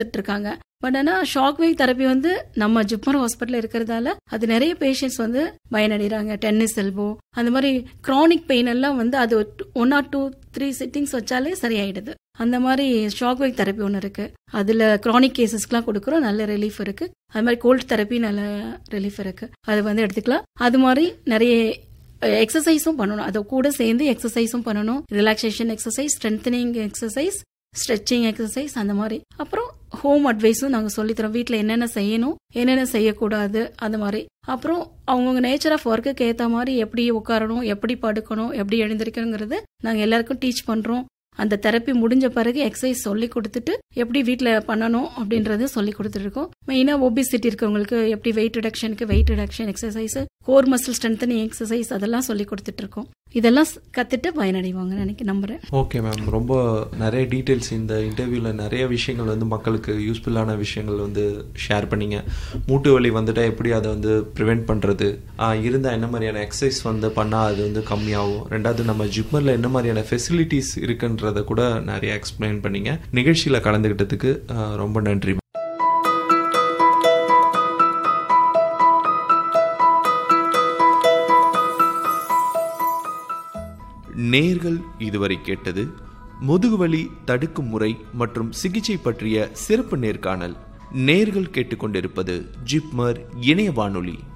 கொடுத்துட்டு இருக்காங்க பட் ஆனால் ஷாக் வேவ் தெரப்பி வந்து நம்ம ஜிப்மர் ஹாஸ்பிட்டல் இருக்கிறதால அது நிறைய பேஷண்ட்ஸ் வந்து பயனடைகிறாங்க டென்னிஸ் எல்போ அந்த மாதிரி க்ரானிக் பெயின் எல்லாம் வந்து அது one or two three sittings வச்சாலே சரியாயிடுது அந்த மாதிரி ஷாக் வேவ் தெரப்பி ஒன்று இருக்கு அதில் க்ரானிக் கேசஸ்க்குலாம் கொடுக்குறோம் நல்ல ரிலீஃப் இருக்கு அது மாதிரி கோல்ட் தெரப்பி நல்ல ரிலீஃப் இருக்கு அது வந்து எடுத்துக்கலாம் அது மாதிரி நிறைய எக்ஸசைஸும் பண்ணணும் அதை கூட சேர்ந்து எக்ஸசைஸும் பண்ணணும் relaxation exercise strengthening exercise stretching exercise அந்த மாதிரி அப்புறம் ஹோம் அட்வைஸும் நாங்கள் சொல்லித்தரோம் வீட்டில் என்னென்ன செய்யணும் என்னென்ன செய்யக்கூடாது அந்த மாதிரி அப்புறம் அவங்கவுங்க நேச்சர் ஆஃப் ஒர்க்குக்கு ஏற்ற மாதிரி எப்படி உட்காரணும் எப்படி படுக்கணும் எப்படி எழுந்திருக்கணுங்கிறது நாங்கள் எல்லாருக்கும் டீச் பண்ணுறோம் அந்த தெரப்பி முடிஞ்ச பிறகு எக்ஸசைஸ் சொல்லி கொடுத்துட்டு எப்படி வீட்டில் பண்ணணும் அப்படின்றது சொல்லி கொடுத்துருக்கோம் மெயினாக ஒபிசிட்டி இருக்கவங்களுக்கு எப்படி வெயிட் ரிடக்ஷனுக்கு weight reduction exercise core muscle strengthening exercise அதெல்லாம் சொல்லி கொடுத்துட்டு இருக்கோம் இதெல்லாம் கத்துட்டு பயனடைவாங்க நினைக்க நம்புறேன் ஓகே மேம் ரொம்ப நிறைய டீட்டெயில்ஸ் இந்த இன்டர்வியூவில் நிறைய விஷயங்கள் வந்து மக்களுக்கு யூஸ்ஃபுல்லான விஷயங்கள் வந்து ஷேர் பண்ணீங்க மூட்டு வலி வந்துட்டா எப்படி அதை வந்து ப்ரிவெண்ட் பண்ணுறது இருந்தால் என்ன மாதிரியான எக்ஸசைஸ் வந்து பண்ணால் அது வந்து கம்மியாகும் ரெண்டாவது நம்ம ஜிப்மரில் என்ன மாதிரியான ஃபெசிலிட்டிஸ் இருக்குன்றத கூட நிறைய எக்ஸ்பிளைன் பண்ணீங்க நிகழ்ச்சியில் கலந்துக்கிட்டதுக்கு ரொம்ப நன்றி நேர்கள் இதுவரை கேட்டது முதுகுவலி தடுக்கும் முறை மற்றும் சிகிச்சை பற்றிய சிறப்பு நேர்காணல் நேர்கள் கேட்டுக்கொண்டிருப்பது ஜிப்மர் இணைய வானொலி